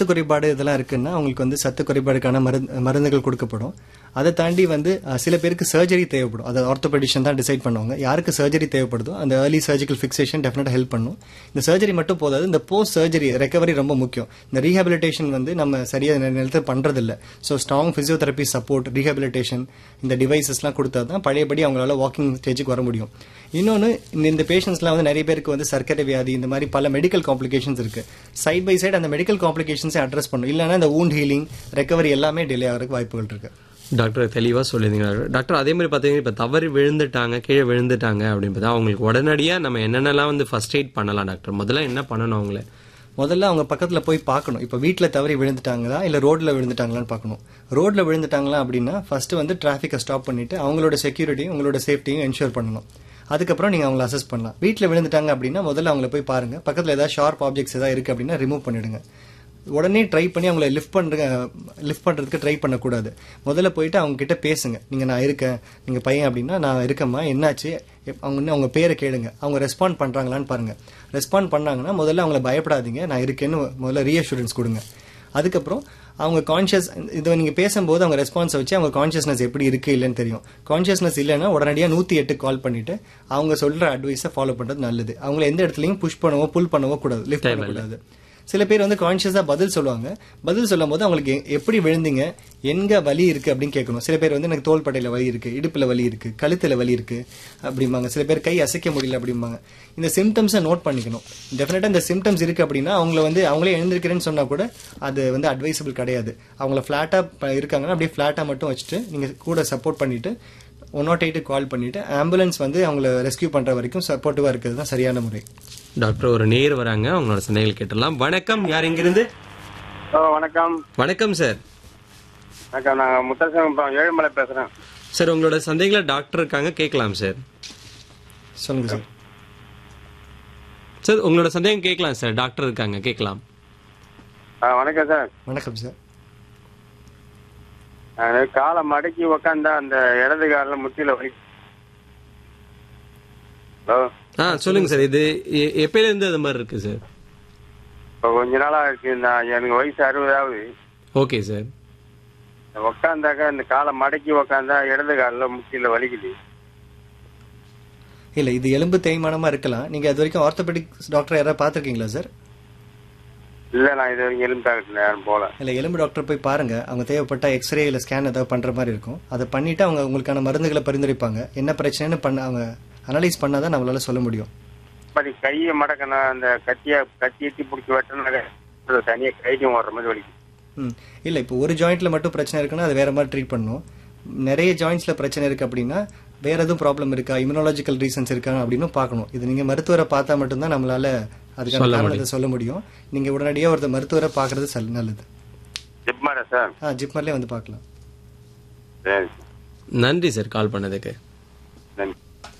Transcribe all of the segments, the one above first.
சத்து குறைபாடு இதெல்லாம் இருக்குன்னா அவங்களுக்கு வந்து சத்து குறைபாடுக்கான மருந்து மருந்துகள் கொடுக்கப்படும் அதை தாண்டி வந்து அஹ், சில பேருக்கு சர்ஜரி தேவைப்படும் அதை ஆர்த்தோபெடிஷன் தான் டிசைட் பண்ணுவாங்க யாருக்கு சர்ஜரி தேவைப்படுதோ அந்த ஏர்லி சர்ஜிக்கல் ஃபிக்சேஷன் டெஃபினட்டாக ஹெல்ப் பண்ணும் இந்த சர்ஜரி மட்டும் போதாது இந்த போஸ்ட் சர்ஜரி ரெக்கவரி ரொம்ப முக்கியம் இந்த ரீஹாபிலிட்டேஷன் வந்து நம்ம சரியாக நேரத்தில் பண்றதில்ல so strong physiotherapy support rehabilitation இந்த டிவைசஸ்லாம் கொடுத்தா தான் பழையபடி அவங்களால வாக்கிங் ஸ்டேஜுக்கு வர முடியும் இன்னொன்று இந்த பேஷண்ட்ஸ்லாம் வந்து நிறைய பேருக்கு வந்து சர்க்கரை வியாதி இந்த மாதிரி பல மெடிக்கல் காம்ப்ளிகேஷன்ஸ் இருக்கு சைட் பை சைடு அந்த மெடிக்கல் காம்ப்ளிகேஷன்ஸை அட்ரஸ் பண்ணும் இல்லைன்னா இந்த wound ஹீலிங் ரெக்கவரி எல்லாமே டிலே ஆகிறதுக்கு வாய்ப்புகள் இருக்கு டாக்டர் தெளிவாக சொல்லியிருந்தீங்க டாக்டர். டாக்டர் அதே மாதிரி பார்த்தீங்கன்னா இப்போ தவறி விழுந்துட்டாங்க கீழே விழுந்துட்டாங்க அப்படின்னு பார்த்தா அவங்களுக்கு உடனடியாக நம்ம என்னென்னலாம் வந்து ஃபர்ஸ்ட் எய்ட் பண்ணலாம் டாக்டர் முதல்ல என்ன பண்ணணும் அவங்கள முதல்ல அவங்க பக்கத்துல போய் பார்க்கணும் இப்போ வீட்டில் தவறி விழுந்துட்டாங்களா இல்ல ரோட்ல விழுந்துட்டாங்களான்னு பார்க்கணும் ரோட்ல விழுந்துட்டாங்களா அப்படின்னா ஃபர்ஸ்ட் வந்து டிராஃபிக்கை ஸ்டாப் பண்ணிட்டு அவங்களோட செக்யூரிட்டியும் உங்களோட சேஃப்டியும் என்ஷூர் பண்ணணும் அதுக்கப்புறம் நீங்க அவங்கள அசஸ் பண்ணலாம் வீட்டில் விழுந்துட்டாங்க அப்படின்னா முதல்ல அவங்கள போய் பாருங்க பக்கத்துல ஏதாவது ஷார்ப் ஆப்ஜெக்ட்ஸ் ஏதாவது இருக்கு அப்படின்னா ரிமூவ் பண்ணிடுங்க உடனே ட்ரை பண்ணி அவங்கள லிஃப்ட் பண்ற லிஃப்ட் பண்றதுக்கு ட்ரை பண்ணக்கூடாது முதல்ல போயிட்டு அவங்க கிட்ட பேசுங்க நீங்க நான் இருக்கேன் நீங்க பையன் அப்படின்னா நான் இருக்கேம்மா என்னாச்சு எப்- அவங்க இன்னும் அவங்க பேரை கேளுங்க அவங்க ரெஸ்பாண்ட் பண்றாங்களான்னு பாருங்க ரெஸ்பாண்ட் பண்ணாங்கன்னா முதல்ல அவங்கள பயப்படாதீங்க நான் இருக்கேன்னு முதல்ல ரீஅஷூரன்ஸ் கொடுங்க அதுக்கப்புறம் அவங்க கான்ஷியஸ் இதை நீங்க பேசும்போது அவங்க ரெஸ்பான்ஸ் வச்சு அவங்க கான்ஷியஸ்னஸ் எப்படி இருக்கு இல்லைன்னு தெரியும் கான்ஷியஸ்னஸ் இல்லைன்னா உடனடியாக நூத்தி எட்டு கால் பண்ணிட்டு அவங்க சொல்ற அட்வைஸை ஃபாலோ பண்றது நல்லது அவங்கள எந்த இடத்துலயும் புஷ் பண்ணவோ புல் பண்ணவோ கூடாது லிஃப்ட் பண்ணக்கூடாது சில பேர் வந்து கான்ஷியஸா பதில் சொல்லுவாங்க பதில் சொல்லும் போது அவங்களுக்கு எ- எப்படி விழுந்தீங்க எங்க வலி இருக்கு அப்படின்னு கேட்கணும் சில பேர் வந்து எனக்கு தோள்பட்டையில வலி இருக்கு இடுப்புல வலி இருக்கு கழுத்துல வலி இருக்கு அப்படிம்பாங்க சில பேர் கை அசைக்க முடியல அப்படிம்பாங்க இந்த சிம்டம்ஸை நோட் பண்ணிக்கணும் டெஃபினட்டா இந்த சிம்டம்ஸ் இருக்கு அப்படின்னா அவங்கள வந்து அவங்களே எழுந்திருக்கிறேன்னு சொன்னா கூட அது வந்து அட்வைசபிள் கிடையாது அவங்கள ஃபிளாட்டா இருக்காங்கன்னா அப்படியே ஃபிளாட்டா மட்டும் வச்சுட்டு நீங்க கூட சப்போர்ட் பண்ணிட்டு ஒன் நாட் எயிட்டு கால் பண்ணிட்டு ஆம்புலன்ஸ் வந்து அவங்கள ரெஸ்கியூ பண்ற வரைக்கும் சப்போர்ட்டிவா இருக்கிறது தான் சரியான முறை டாக்டர் ஒரு நேர் வராங்க அவங்களோட சந்தேகங்கள் கேட்டுடலாம் வணக்கம் யார் இங்கிருந்து ஓ வணக்கம் வணக்கம் சார் வணக்கம் நாங்கள் முத்தரசன் ஏழுமலை பேசுகிறேன் சார் உங்களோட சந்தேகங்களை டாக்டர் இருக்காங்க கேட்கலாம் சார் சொல்லுங்க சார் சார் உங்களோட சந்தேகம் கேட்கலாம் சார் டாக்டர் இருக்காங்க கேட்கலாம் ஆ வணக்கம் சார் வணக்கம் சார் நான் காலை மடக்கி உக்காந்தா அந்த இடது காலில் முட்டியில் வலி ஹலோ ஆ சொல்லுங்க சார் இது எ- எப்பயில இருந்து அது மாதிரி இருக்கு சார் இப்போ கொஞ்ச நாளாக இருக்கு நான் எனக்கு வயசு அறுபதாவது ஓகே சார் உக்காந்தாக்கா இந்த காலை மடக்கி உக்காந்தா இடது காலில் முட்டியில் வலிக்குது இல்ல இது எலும்பு தேய்மானமா இருக்கலாம் நீங்க அது வரைக்கும் ஆர்த்தோபெடிக் டாக்டர் யாராவது பார்த்திருக்கீங்களா சார் இல்லை நான் இது வரைக்கும் எலும்பு டாக்டர் யாரும் போகல இல்ல எலும்பு டாக்டர் போய் பாருங்க அவங்க தேவைப்பட்ட எக்ஸ்ரே இல்ல ஸ்கேன் ஏதாவது பண்ற மாதிரி இருக்கும் அதை பண்ணிட்டு அவங்க உங்களுக்கான மருந்துகளை பரிந்துரைப்பாங்க என்ன பிரச்சனைன்னு பண்ண அவங்க அனலைஸ் பண்ணாதான் நம்மளால சொல்ல முடியும் அப்படி கையை மடக்கணும் அந்த கத்தியை கத்தி எத்தி பிடிச்சி வெட்டினாக்க தனியாக கைக்கும் ஓடுற மாதிரி வலிக்குது ம் இல்ல இப்போ ஒரு ஜாயிண்ட்ல மட்டும் பிரச்சனை இருக்குன்னா அது வேற மாதிரி ட்ரீட் பண்ணணும் நிறைய ஜாயிண்ட்ஸ்ல பிரச்சனை இருக்கு அப்படின்னா வேற எதுவும் ப்ராப்ளம் இருக்கா இம்யூனாலஜிக்கல் ரீசன்ஸ் இருக்கா அப்படின்னு பார்க்கணும் இது நீங்க மருத்துவரை பார்த்தா மட்டும்தான் நம்மளால அதுக்கான காரணத்தை சொல்ல முடியும் நீங்க உடனடியாக ஒரு மருத்துவரை பார்க்கறது சல்- நல்லது ஜிப்மாரா சார் ஆ ஜிப்மர்லேயே வந்து பார்க்கலாம் சரி நன்றி சார் கால் பண்ணதுக்கு நன்றி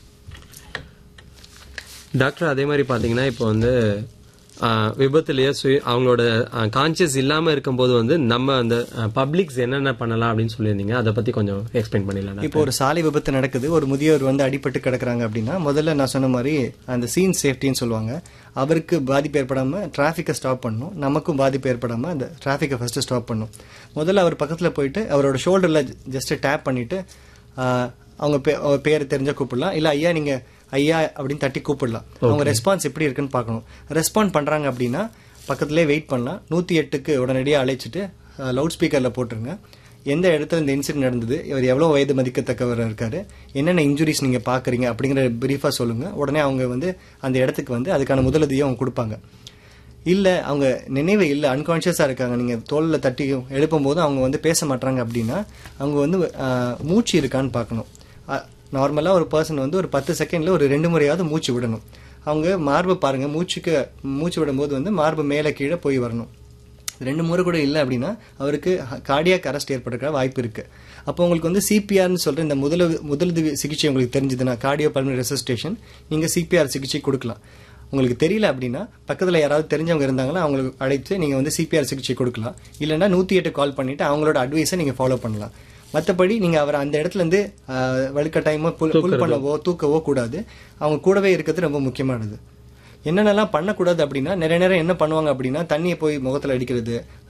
டாக்டர் அதே மாதிரி பாத்தீங்கன்னா இப்போ வந்து ஆ, விபத்துலயே சுய அவங்களோட கான்சியஸ் இல்லாம இருக்கும்போது வந்து நம்ம அந்த பப்ளிக்ஸ் என்னென்ன பண்ணலாம் அப்படின்னு சொல்லியிருந்தீங்க அதை பத்தி கொஞ்சம் எக்ஸ்பிளைன் பண்ணிடலாம் இப்போ ஒரு சாலை விபத்து நடக்குது ஒரு முதியவர் வந்து அடிபட்டு கிடக்குறாங்க அப்படின்னா முதல்ல நான் சொன்ன மாதிரி அந்த சீன் சேஃப்டின்னு சொல்லுவாங்க அவருக்கு பாதிப்பு ஏற்படாம டிராஃபிக்கை ஸ்டாப் பண்ணணும் நமக்கும் பாதிப்பு ஏற்படாம அந்த டிராஃபிக்கை ஃபர்ஸ்ட் ஸ்டாப் பண்ணணும் முதல்ல அவர் பக்கத்துல போயிட்டு அவரோட ஷோல்டர்ல ஜஸ்ட் டேப் பண்ணிட்டு ஆஹ், அவங்க பே- அவர் பேர் தெரிஞ்ச கூப்பிடலாம் இல்ல ஐயா நீங்க ஐயா அப்படின்னு தட்டி கூப்பிடலாம் அவங்க ரெஸ்பான்ஸ் எப்படி இருக்குன்னு பார்க்கணும் ரெஸ்பாண்ட் பண்றாங்க அப்படின்னா பக்கத்துலேயே வெயிட் பண்ணலாம் நூத்தி எட்டுக்கு உடனடியாக அழைச்சிட்டு லவுட் ஸ்பீக்கர்ல போட்டுருங்க எந்த இடத்துல இந்த இன்சிடென்ட் நடந்தது இவர் எவ்வளவு வயது மதிக்கத்தக்கவர் இருக்காரு என்னென்ன இன்ஜுரிஸ் நீங்க பாக்குறீங்க அப்படிங்கிற பிரீஃபா சொல்லுங்க உடனே அவங்க வந்து அந்த இடத்துக்கு வந்து அதுக்கான முதலுதவியை அவங்க கொடுப்பாங்க இல்ல அவங்க நினைவு இல்ல அன்கான்ஷியஸா இருக்காங்க நீங்க தோல்ல தட்டி எழுப்பும் போது அவங்க வந்து பேச மாட்டாங்க அப்படின்னா அவங்க வந்து ஆஹ், மூச்சு இருக்கான்னு பார்க்கணும் நார்மலா ஒரு பர்சன் வந்து ஒரு பத்து செகண்ட்ல ஒரு ரெண்டு முறையாவது மூச்சு விடணும் அவங்க மார்பு பாருங்க மூச்சுக்கு மூச்சு விடும்போது வந்து மார்பு மேலே கீழே போய் வரணும் ரெண்டு முறை கூட இல்லை அப்படின்னா அவருக்கு கார்டியாக் அரெஸ்ட் ஏற்படுற வாய்ப்பு இருக்கு அப்போ உங்களுக்கு வந்து சிபிஆர்னு சொல்ற இந்த முதலுதவி முதலுதவி சிகிச்சை உங்களுக்கு தெரிஞ்சதுன்னா கார்டியோ பல்மனரி ரெசிஸ்டேஷன் நீங்க சிபிஆர் சிகிச்சை கொடுக்கலாம் உங்களுக்கு தெரியல அப்படின்னா பக்கத்துல யாராவது தெரிஞ்சவங்க இருந்தாங்கன்னா அவங்களுக்கு அழைத்து நீங்க வந்து சிபிஆர் சிகிச்சை கொடுக்கலாம் இல்லைன்னா நூத்தி எட்டு கால் பண்ணிட்டு அவங்களோட அட்வைஸை நீங்க ஃபாலோ பண்ணலாம் மற்றபடி நீங்க அவர் அந்த இடத்துல இருந்து ஆஹ், வலுக்கட்டாயமா புல் புல் பண்ணவோ தூக்கவோ கூடாது அவங்க கூடவே இருக்கிறது ரொம்ப முக்கியமானது என்னென்னலாம் பண்ணக்கூடாது அப்படின்னா நிறைய நேரம் என்ன பண்ணுவாங்க அப்படின்னா தண்ணியை போய் முகத்துல அடிக்கிறது